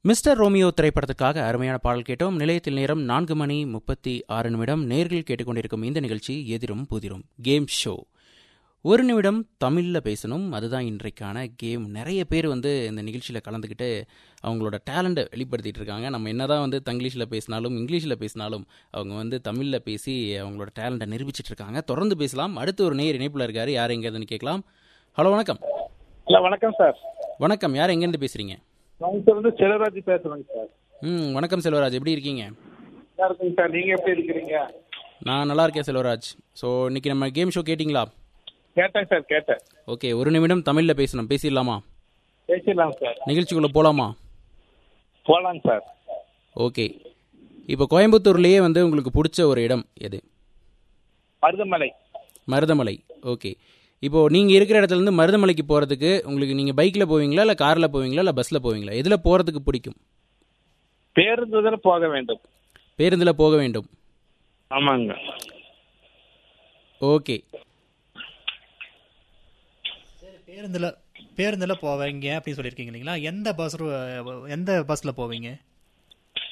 mister Romeo திரைப்படத்துக்காக அருமையான பாடல் கேட்டோம் நிலையத்தில் நேரம் நான்கு மணி முப்பத்தி ஆறு நிமிடம் நேர்கள் கேட்டுக்கொண்டிருக்கும் இந்த நிகழ்ச்சி எதிரும் புதிரும் கேம் ஷோ ஒரு நிமிடம் தமிழில் பேசணும் அதுதான் இன்றைக்கான கேம் நிறைய பேர் வந்து இந்த நிகழ்ச்சியில் கலந்துக்கிட்டு அவங்களோட டேலண்ட்டை வெளிப்படுத்திட்டு இருக்காங்க நம்ம என்னதான் வந்து தங்கிலீஷில் பேசினாலும் இங்கிலீஷில் பேசினாலும் அவங்க வந்து தமிழில் பேசி அவங்களோட டேலண்ட்டை நிரூபிச்சிட்டு இருக்காங்க தொடர்ந்து பேசலாம் அடுத்து ஒரு நேர் இணைப்பில் இருக்காரு யார் எங்கேருந்துன்னு கேட்கலாம் ஹலோ வணக்கம் ஹலோ வணக்கம் சார் வணக்கம் யார் எங்கேருந்து பேசுகிறீங்க நான் வந்து செலவராஜ் பேசுறேங்க சார் ம் வணக்கம் செல்வராஜ் எப்படி இருக்கீங்க நல்லா இருக்குங்க சார் நீங்க எப்படி இருக்கிறீங்க நான் நல்லா இருக்கேன் செல்வராஜ் ஸோ இன்னைக்கு நம்ம கேம் ஷோ கேட்டிங்களா கேட்டேன் சார் கேட்டேன் ஓகே ஒரு நிமிடம் தமிழில் பேசணும் பேசிடலாமா பேசிடலாம் சார் நிகழ்ச்சிக்குள்ளே போகலாமா போலாங்க சார் ஓகே இப்போ கோயம்புத்தூர்லேயே வந்து உங்களுக்கு பிடிச்ச ஒரு இடம் எது மருதமலை மருதமலை ஓகே இப்போது நீங்கள் இருக்கிற இடத்துலேருந்து மருதமலைக்கு போகிறதுக்கு உங்களுக்கு நீங்கள் பைக்கில் போவீங்களா இல்லை காரில் போவீங்களா இல்லை பஸ்ஸில் போவீங்களா எதில் போகிறதுக்கு பிடிக்கும் பேருந்துல போக வேண்டும் பேருந்தில் போக வேண்டும் ஆமாங்க ஓகே பேருந்தில் பேருந்தில் போவீங்க அப்படின்னு சொல்லியிருக்கீங்க இல்லைங்களா எந்த பஸ் எந்த பஸ்ஸில் போவீங்க